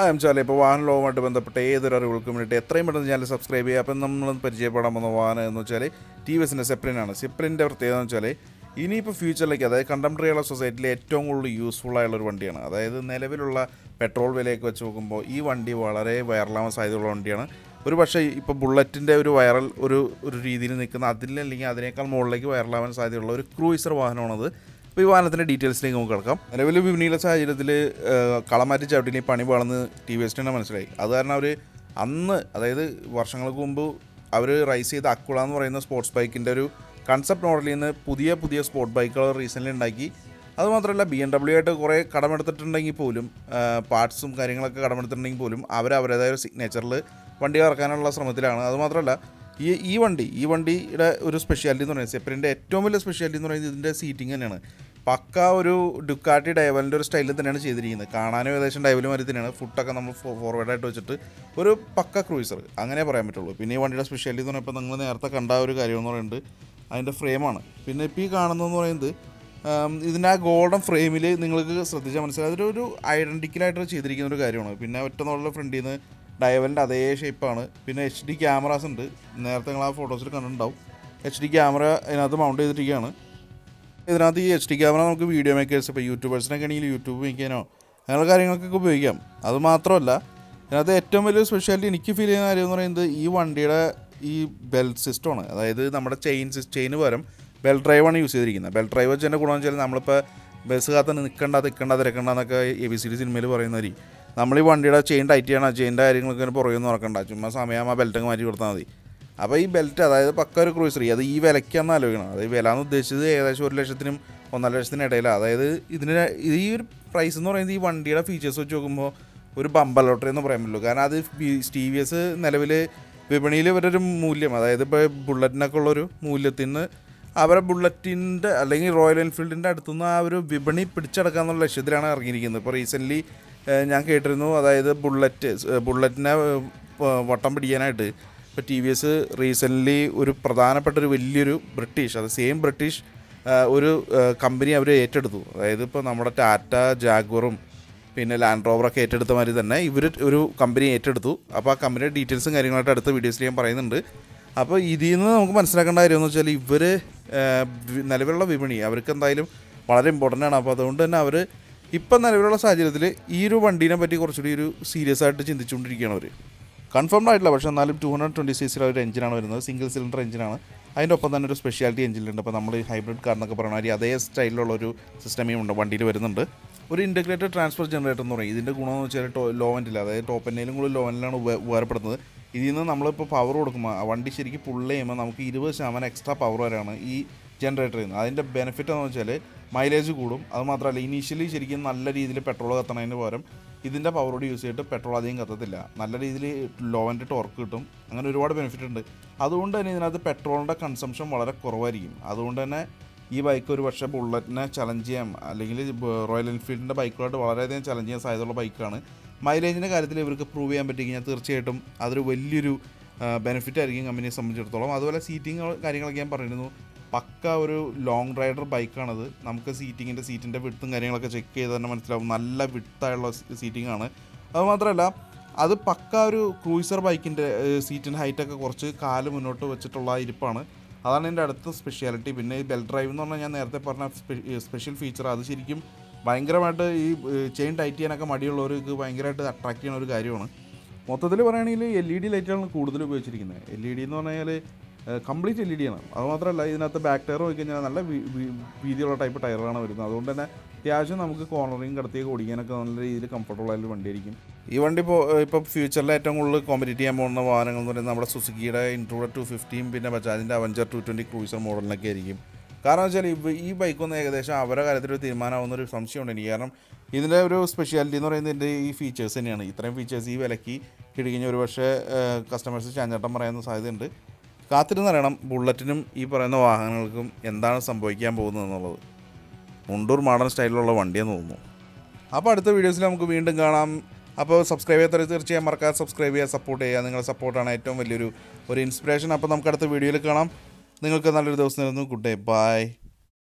വെച്ചാൽ ഇപ്പോൾ വാഹന ലോകമായിട്ട് ബന്ധപ്പെട്ട ഏതൊരു അറിവുകൾക്കും വേണ്ടിയിട്ട് എത്രയും പെട്ടെന്ന് ചാനൽ സബ്സ്ക്രൈബ് ചെയ്യുക അപ്പം നമ്മൾ പരിചയപ്പെടാൻ പോകുന്ന വാഹനം എന്ന് വെച്ചാൽ ടി വി എസിൻ്റെ സെപ്രിനാണ് സെപ്രിൻ്റെ പ്രത്യേകത എന്ന് വെച്ചാൽ ഇനിയിപ്പോൾ ഫ്യൂച്ചറിലേക്ക് അതായത് കണ്ടംപററി ഉള്ള സൊസൈറ്റിയിൽ ഏറ്റവും കൂടുതൽ യൂസ്ഫുൾ ആയുള്ള ഒരു വണ്ടിയാണ് അതായത് നിലവിലുള്ള പെട്രോൾ വിലയൊക്കെ വെച്ച് നോക്കുമ്പോൾ ഈ വണ്ടി വളരെ വൈറലാവാൻ സാധ്യതയുള്ള വണ്ടിയാണ് ഒരു പക്ഷേ ഇപ്പോൾ ബുള്ളറ്റിൻ്റെ ഒരു വൈറൽ ഒരു ഒരു രീതിയിൽ നിൽക്കുന്ന അതിലല്ലെങ്കിൽ അതിനേക്കാൾ മുകളിലേക്ക് വൈറലാവാൻ സാധ്യതയുള്ള ഒരു ക്രൂയിസർ വാഹനമാണത് അപ്പോൾ ഈ വാഹനത്തിൻ്റെ ഡീറ്റെയിൽസിലേക്ക് നമുക്ക് കിടക്കാം നിലവിൽ വിപണിയിലെ സാഹചര്യത്തിൽ കളമാറ്റി ചവിട്ടിനി പണി പാളന്ന് ടി വി എസിന് മനസ്സിലായി അത് കാരണം അവർ അന്ന് അതായത് വർഷങ്ങൾക്ക് മുമ്പ് അവർ റൈസ് ചെയ്ത അക്കുള എന്ന് പറയുന്ന സ്പോർട്സ് ബൈക്കിൻ്റെ ഒരു കൺസെപ്റ്റ് മോഡലിൽ നിന്ന് പുതിയ പുതിയ സ്പോർട്ട് ബൈക്കുകൾ റീസെൻ്റ്ലി ഉണ്ടാക്കി അതുമാത്രമല്ല ബി എം ഡബ്ല്യു ആയിട്ട് കുറേ കടമെടുത്തിട്ടുണ്ടെങ്കിൽ പോലും പാർട്സും കാര്യങ്ങളൊക്കെ കടമെടുത്തിട്ടുണ്ടെങ്കിൽ പോലും അവർ അവരുടേതായ ഒരു സിഗ്നേച്ചറിൽ വണ്ടി ഇറക്കാനുള്ള ശ്രമത്തിലാണ് അതുമാത്രമല്ല ഈ ഈ വണ്ടി ഈ വണ്ടിയുടെ ഒരു സ്പെഷ്യാലിറ്റി എന്ന് പറയുന്നത് സെപ്പറിൻ്റെ ഏറ്റവും വലിയ സ്പെഷ്യാലിറ്റി എന്ന് പറയുന്നത് ഇതിൻ്റെ സീറ്റിംഗ് തന്നെയാണ് പക്ക ഒരു ഡുക്കാട്ടി ഡൈവലിൻ്റെ ഒരു സ്റ്റൈലിൽ തന്നെയാണ് ചെയ്തിരിക്കുന്നത് കാണാനും ഏകദേശം ഡൈവൽ മാതിരി തന്നെയാണ് ഫുട്ടൊക്കെ നമ്മൾ ഫോർവേഡായിട്ട് വെച്ചിട്ട് ഒരു പക്ക ക്രൂയിസർ അങ്ങനെ പറയാൻ പറ്റുള്ളൂ പിന്നെ ഈ വണ്ടിയുടെ സ്പെഷ്യാലിറ്റി എന്ന് പറയുമ്പോൾ നിങ്ങൾ നേരത്തെ കണ്ട ഒരു കാര്യം എന്ന് പറയുന്നത് അതിൻ്റെ ഫ്രെയിമാണ് പിന്നെ ഇപ്പോൾ ഈ കാണുന്നതെന്ന് പറയുന്നത് ആം, ഇതിൻ്റെ ആ ഗോൾഡൻ ഫ്രെയിമിൽ നിങ്ങൾക്ക് ശ്രദ്ധിച്ചാൽ മനസ്സിലായി അതൊരു ഒരു ഐഡൻറ്റിക്കലായിട്ട് ചെയ്തിരിക്കുന്ന ഒരു കാര്യമാണ് പിന്നെ ഒറ്റ നോളുടെ ഫ്രണ്ടിൽ നിന്ന് ഡയവലിൻ്റെ അതേ ഷേപ്പാണ് പിന്നെ എച്ച് ഡി ക്യാമറാസ് ഉണ്ട് നേരത്തെ നിങ്ങൾ ആ ഫോട്ടോസിൽ കണ്ടിട്ടുണ്ടാവും എച്ച് ഡി ക്യാമറ ഇതിനകത്ത് മൗണ്ട് ചെയ്തിരിക്കുകയാണ് ഇതിനകത്ത് ഈ എച്ച് ഡി ക്യാമറ നമുക്ക് വീഡിയോ മേക്കേഴ്സ് ഇപ്പോൾ യൂട്യൂബേഴ്സിനൊക്കെ ആണെങ്കിൽ യൂട്യൂബ് മേക്കാനോ അങ്ങനെയുള്ള കാര്യങ്ങൾക്കൊക്കെ ഉപയോഗിക്കാം അത് മാത്രമല്ല ഇതിനകത്ത് ഏറ്റവും വലിയ സ്പെഷ്യാലിറ്റി എനിക്ക് ഫീൽ ചെയ്യുന്ന കാര്യം എന്ന് പറയുന്നത് ഈ വണ്ടിയുടെ ഈ ബെൽറ്റ് സിസ്റ്റമാണ് അതായത് നമ്മുടെ ചെയിൻ ചെയിന് പകരം ബെൽറ്റ് ഡ്രൈവാണ് യൂസ് ചെയ്തിരിക്കുന്നത് ബെൽറ്റ് ഡ്രൈവ് വെച്ചതിൻ്റെ ഗുണമെന്ന് വെച്ചാൽ നമ്മളിപ്പോൾ ബസ് കാത്ത നിൽക്കണ്ട നിൽക്കണ്ട തിരക്കണ്ട എന്നൊക്കെ എ ബി സി ഡി സിനിമയിൽ പറയുന്ന രീതി നമ്മൾ ഈ വണ്ടിയുടെ ചെയിൻ ടൈറ്റ് ചെയ്യണം ചെയിൻ്റെ കാര്യങ്ങളൊക്കെ പുറകെ ഒന്നും നടക്കണ്ട ചുമ്മാ സമയം ആ ബെൽറ്റൊക്കെ മാറ്റി കൊടുത്താൽ മതി അപ്പോൾ ഈ ബെൽറ്റ് അതായത് പക്ക ഒരു ക്രൂസറി അത് ഈ വിലയ്ക്കാന്ന് ആലോചിക്കണം അതായത് വില എന്ന് ഉദ്ദേശിച്ചത് ഏകദേശം ഒരു ലക്ഷത്തിനും ഒന്നര ലക്ഷത്തിനും ഇടയിലാണ് അതായത് ഇതിന് ഈ ഒരു പ്രൈസ് എന്ന് പറയുന്നത് ഈ വണ്ടിയുടെ ഫീച്ചേഴ്സ് വെച്ച് നോക്കുമ്പോൾ ഒരു ബമ്പർ ലോട്ടറി എന്ന് പറയാൻ പറ്റുള്ളൂ കാരണം അത് ടി വി എസ് നിലവിൽ വിപണിയിൽ ഇവരൊരു മൂല്യം അതായത് ഇപ്പോൾ ബുള്ളറ്റിനൊക്കെ ഉള്ളൊരു മൂല്യത്തിന് അവരെ ബുള്ളറ്റിൻ്റെ അല്ലെങ്കിൽ റോയൽ എൻഫീൽഡിൻ്റെ അടുത്തുനിന്ന് ആ ഒരു വിപണി പിടിച്ചടക്കുക എന്നുള്ള ലക്ഷ്യത്തിലാണ് ഇറങ്ങിയിരിക്കുന്നത് ഇപ്പോൾ റീസെൻ്റ്ലി ഞാൻ കേട്ടിരുന്നു അതായത് ബുള്ളറ്റ് ബുള്ളറ്റിനെ ഏഹ്, വട്ടം പിടിക്കാനായിട്ട് ഇപ്പോൾ ടി വി എസ് റീസെൻ്റ്ലി ഒരു പ്രധാനപ്പെട്ട ഒരു വലിയൊരു ബ്രിട്ടീഷ് അത് സെയിം ബ്രിട്ടീഷ് ആ, ഒരു കമ്പനി അവർ ഏറ്റെടുത്തു അതായത് ഇപ്പോൾ നമ്മുടെ ടാറ്റ ജാഗ്വറും പിന്നെ ലാൻഡ് റോവറൊക്കെ ഏറ്റെടുത്ത മാതിരി തന്നെ ഇവർ ഒരു കമ്പനി ഏറ്റെടുത്തു അപ്പോൾ ആ കമ്പനിയുടെ ഡീറ്റെയിൽസും കാര്യങ്ങളായിട്ട് അടുത്ത വീഡിയോസിൽ ഞാൻ പറയുന്നുണ്ട് അപ്പോൾ ഇതിൽ നിന്ന് നമുക്ക് മനസ്സിലാക്കേണ്ട കാര്യം എന്ന് വെച്ചാൽ ഇവർ നിലവിലുള്ള വിപണി അവർക്ക് എന്തായാലും വളരെ ഇമ്പോർട്ടൻ്റ് ആണ് അപ്പോൾ അതുകൊണ്ട് തന്നെ അവർ ഇപ്പം നിലവിലുള്ള സാഹചര്യത്തിൽ ഈ ഒരു വണ്ടീനെ പറ്റി കുറച്ചുകൂടി ഒരു സീരിയസ് ആയിട്ട് ചിന്തിച്ചുകൊണ്ടിരിക്കുകയാണ് അവർ കൺഫേംഡ് ആയിട്ടില്ല പക്ഷേ എന്നാലും ടു ഹൺഡ്രഡ് ട്വൻറ്റി സിക്സിലെ ഒരു എഞ്ചിനാണ് വരുന്നത് സിംഗിൾ സിലിണ്ടർ എഞ്ചിനാണ് അതിൻ്റെ ഒപ്പം തന്നെ ഒരു സ്പെഷ്യാലിറ്റി എഞ്ചിനുണ്ട് അപ്പോൾ നമ്മൾ ഈ ഹൈബ്രിഡ് കാർ എന്നൊക്കെ പറയുന്ന മാതിരി അതേ സ്റ്റൈലിലുള്ള ഒരു സിസ്റ്റമേ ഉണ്ട് വണ്ടിയിൽ വരുന്നുണ്ട് ഒരു ഇൻറ്റഗ്രേറ്റഡ് ട്രാൻസ്ഫർ ജനറേറ്റർ എന്ന് പറയും ഇതിൻ്റെ ഗുണമെന്ന് വെച്ചാൽ ടോ ലോ എൻഡില്ല അതായത് ടോപ്പ് എൻഡിലും കൂടി ലോ എൻഡിലാണ് ഉപ- ഉപകാരപ്പെടുന്നത് ഇതിൽ നിന്ന് നമ്മളിപ്പോൾ പവർ കൊടുക്കുമ്പോൾ ആ വണ്ടി ശരിക്കും പുള്ള് ചെയ്യുമ്പോൾ നമുക്ക് ഇരുപത് ശതമാനം എക്സ്ട്രാ പവർ വരെയാണ് ഈ ജനറേറ്ററിൽ നിന്ന് അതിൻ്റെ ബെനിഫിറ്റ് എന്ന് വെച്ചാൽ മൈലേജ് കൂടും അത് മാത്രമല്ല ഇനീഷ്യലി ശരിക്കും നല്ല രീതിയിൽ പെട്രോൾ കത്തണതിന് പകരം ഇതിൻ്റെ പവറോട് യൂസ് ചെയ്തിട്ട് പെട്രോൾ അധികം കത്തത്തില്ല നല്ല രീതിയിൽ ലോ ആൻഡ് ടോർക്ക് കിട്ടും അങ്ങനെ ഒരുപാട് ബെനിഫിറ്റ് ഉണ്ട് അതുകൊണ്ട് തന്നെ ഇതിനകത്ത് പെട്രോളിൻ്റെ കൺസംഷൻ വളരെ കുറവായിരിക്കും അതുകൊണ്ട് തന്നെ ഈ ബൈക്ക് ഒരു പക്ഷേ ബുള്ളറ്റിനെ ചലഞ്ച് ചെയ്യാം അല്ലെങ്കിൽ റോയൽ എൻഫീൽഡിൻ്റെ ബൈക്കുകളായിട്ട് വളരെയധികം ചലഞ്ച് ചെയ്യാൻ സാധ്യതയുള്ള ബൈക്കാണ് മൈലേജിൻ്റെ കാര്യത്തിൽ ഇവർക്ക് പ്രൂവ് ചെയ്യാൻ പറ്റി കഴിഞ്ഞാൽ തീർച്ചയായിട്ടും അതൊരു വലിയൊരു ബെനിഫിറ്റ് ആയിരിക്കും കമ്പനിയെ സംബന്ധിച്ചിടത്തോളം അതുപോലെ സീറ്റിംഗ് കാര്യങ്ങളൊക്കെ ഞാൻ പറഞ്ഞിരുന്നു പക്ക ഒരു ലോങ് റൈഡർ ബൈക്കാണത് നമുക്ക് സീറ്റിങ്ങിൻ്റെ സീറ്റിൻ്റെ വിട്ടും കാര്യങ്ങളൊക്കെ ചെക്ക് ചെയ്ത് തന്നെ മനസ്സിലാവും നല്ല വിട്ടായുള്ള സീറ്റിംഗ് ആണ് അതുമാത്രമല്ല അത് പക്ക ഒരു ക്രൂയിസർ ബൈക്കിൻ്റെ സീറ്റിൻ്റെ ഹൈറ്റൊക്കെ കുറച്ച് കാല് മുന്നോട്ട് വെച്ചിട്ടുള്ള ആ ഇരിപ്പാണ് അതാണ് എൻ്റെ അടുത്ത സ്പെഷ്യാലിറ്റി പിന്നെ ഈ ബെൽ ഡ്രൈവ് എന്ന് പറഞ്ഞാൽ ഞാൻ നേരത്തെ പറഞ്ഞ സ്പെഷ്യൽ ഫീച്ചർ അത് ശരിക്കും ഭയങ്കരമായിട്ട് ഈ ചെയിൻ ടൈറ്റ് ചെയ്യാനൊക്കെ മടിയുള്ളവർക്ക് ഭയങ്കരമായിട്ട് അട്രാക്ട് ചെയ്യുന്ന ഒരു കാര്യമാണ് മൊത്തത്തിൽ പറയുകയാണെങ്കിൽ എൽ ഇ ഡി ലൈറ്റാണ് കൂടുതൽ ഉപയോഗിച്ചിരിക്കുന്നത് എൽ ഇ ഡി എന്ന് പറഞ്ഞാൽ കംപ്ലീറ്റ് എൽ ഇ ഡി ആണ് അത് മാത്രമല്ല ഇതിനകത്ത് ബാക്ക് ടയർ നോക്കി കഴിഞ്ഞാൽ നല്ല വീ- വീ- വീതിയുള്ള ടൈപ്പ് ടയറാണ് വരുന്നത് അതുകൊണ്ട് തന്നെ അത്യാവശ്യം നമുക്ക് കോർണറിങ് കടത്തിയൊക്കെ ഓടിക്കാനൊക്കെ നല്ല രീതിയിൽ കംഫർട്ടബിൾ ആയിട്ട് വണ്ടിയായിരിക്കും ഈ വണ്ടി ഇപ്പോൾ ഇപ്പോൾ ഫ്യൂച്ചറിൽ ഏറ്റവും കൂടുതൽ കോമ്പറ്റീറ്റ് ചെയ്യാൻ പോകുന്ന വാഹനങ്ങൾ എന്ന് പറയുന്നത് നമ്മുടെ സുസുക്കിയുടെ ഇൻട്രൂഡർ ടു ഫിഫ്റ്റീൻ പിന്നെ ബജാജിൻ്റെ അവഞ്ചർ ടു ട്വൻറ്റി ക്രൂസർ മോഡലിനൊക്കെ ആയിരിക്കും കാരണം വെച്ചാൽ ഇവ ഈ ബൈക്കൊന്ന് ഏകദേശം അവരുടെ കാര്യത്തിൽ ഒരു തീരുമാനമാവുന്ന ഒരു സംശയമുണ്ട് എനിക്ക് കാരണം ഇതിൻ്റെ ഒരു സ്പെഷ്യാലിറ്റി എന്ന് പറയുന്നത് ഇതിൻ്റെ ഈ ഫീച്ചേഴ്സ് തന്നെയാണ് ഇത്രയും ഫീച്ചേഴ്സ് ഈ വിലയ്ക്ക് കിടിക്കഴിഞ്ഞ ഒരു പക്ഷേ കസ്റ്റമേഴ്സ് ചാഞ്ചാട്ടം പറയാൻ സാധ്യതയുണ്ട് കാത്തിരുന്നറിയണം ബുള്ളറ്റിനും ഈ പറയുന്ന വാഹനങ്ങൾക്കും എന്താണ് സംഭവിക്കാൻ പോകുന്നത് എന്നുള്ളത് മുണ്ടൂർ മോഡേൺ സ്റ്റൈലിലുള്ള വണ്ടിയെന്ന് തോന്നുന്നു അപ്പോൾ അടുത്ത വീഡിയോസിൽ നമുക്ക് വീണ്ടും കാണാം അപ്പോൾ സബ്സ്ക്രൈബ് ചെയ്യാത്ത തീർച്ചയായും മറക്കാതെ സബ്സ്ക്രൈബ് ചെയ്യുക സപ്പോർട്ട് ചെയ്യുക നിങ്ങളുടെ സപ്പോർട്ടാണ് ഏറ്റവും വലിയൊരു ഒരു ഇൻസ്പിറേഷൻ അപ്പോൾ നമുക്ക് അടുത്ത വീഡിയോയിൽ കാണാം നിങ്ങൾക്ക് നല്ലൊരു ദിവസം നേരുന്നു ഗുഡ് ഡേ ബൈ